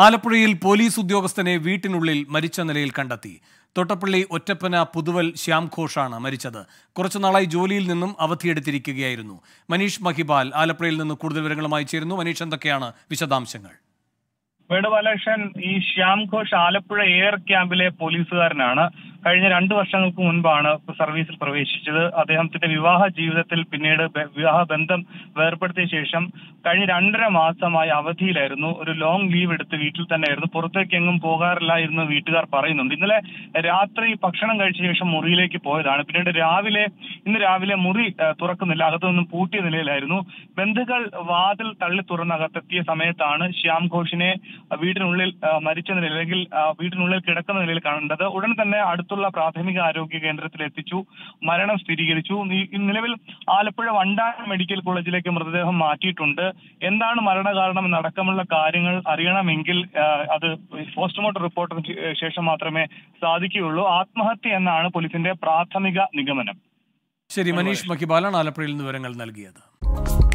ആലപ്പുഴയിൽ പോലീസ് ഉദ്യോഗസ്ഥനെ വീട്ടിനുള്ളിൽ മരിച്ച നിലയിൽ കണ്ടെത്തി തൊട്ടപ്പള്ളി ഒറ്റപ്പന പുതുവൽ ശ്യാം ഘോഷാണ് മരിച്ചത് കുറച്ചുനാളായി ജോലിയിൽ നിന്നും അവധിയെടുത്തിരിക്കുകയായിരുന്നു മനീഷ് മഹിബാൽ ആലപ്പുഴയിൽ നിന്ന് കൂടുതൽ വിവരങ്ങളുമായി ചേരുന്നു മനീഷ് എന്തൊക്കെയാണ് വിശദാംശങ്ങൾ വേണുബാലകൃഷ്ണൻ ഈ ശ്യാം ഘോഷ് ആലപ്പുഴ എയർ ക്യാമ്പിലെ പോലീസുകാരനാണ് കഴിഞ്ഞ രണ്ടു വർഷങ്ങൾക്ക് മുൻപാണ് സർവീസിൽ പ്രവേശിച്ചത് അദ്ദേഹത്തിന്റെ വിവാഹ ജീവിതത്തിൽ പിന്നീട് ബ- വിവാഹ ബന്ധം വേർപ്പെടുത്തിയ ശേഷം കഴിഞ്ഞ രണ്ടര മാസമായി അവധിയിലായിരുന്നു ഒരു ലോങ് ലീവ് എടുത്ത് വീട്ടിൽ തന്നെയായിരുന്നു പുറത്തേക്ക് എങ്ങും പോകാറില്ല എന്ന് വീട്ടുകാർ പറയുന്നുണ്ട് ഇന്നലെ രാത്രി ഭക്ഷണം കഴിച്ച ശേഷം മുറിയിലേക്ക് പോയതാണ് പിന്നീട് രാവിലെ ഇന്ന് രാവിലെ മുറി ആ, തുറക്കുന്നില്ല അകത്തൊന്നും പൂട്ടിയ നിലയിലായിരുന്നു ബന്ധുക്കൾ വാതിൽ തള്ളി തുറന്ന് അകത്തെത്തിയ സമയത്താണ് ശ്യാം ഘോഷിനെ വീടിനുള്ളിൽ ആ, മരിച്ച നിലയിൽ അല്ലെങ്കിൽ ആ, വീടിനുള്ളിൽ കിടക്കുന്ന നിലയിൽ കണ്ടത് ഉടൻ തന്നെ അടുത്തുള്ള പ്രാഥമിക ആരോഗ്യ കേന്ദ്രത്തിൽ എത്തിച്ചു മരണം സ്ഥിരീകരിച്ചു ഈ- ഈ നിലവിൽ ആലപ്പുഴ വണ്ടാനം മെഡിക്കൽ കോളേജിലേക്ക് മൃതദേഹം മാറ്റിയിട്ടുണ്ട് എന്താണ് മരണകാരണം എന്നടക്കമുള്ള കാര്യങ്ങൾ അറിയണമെങ്കിൽ ആ, അത് പോസ്റ്റ്മോർട്ടം റിപ്പോർട്ടിന് ശേ- ശേഷം മാത്രമേ സാധിക്കുകയുള്ളൂ ആത്മഹത്യ എന്നാണ് പോലീസിന്റെ പ്രാഥമിക നിഗമനം ശരി മനീഷ് മഹിബാലാണ് ആലപ്പുഴയിൽ നിന്ന് വിവരങ്ങൾ നൽകിയത്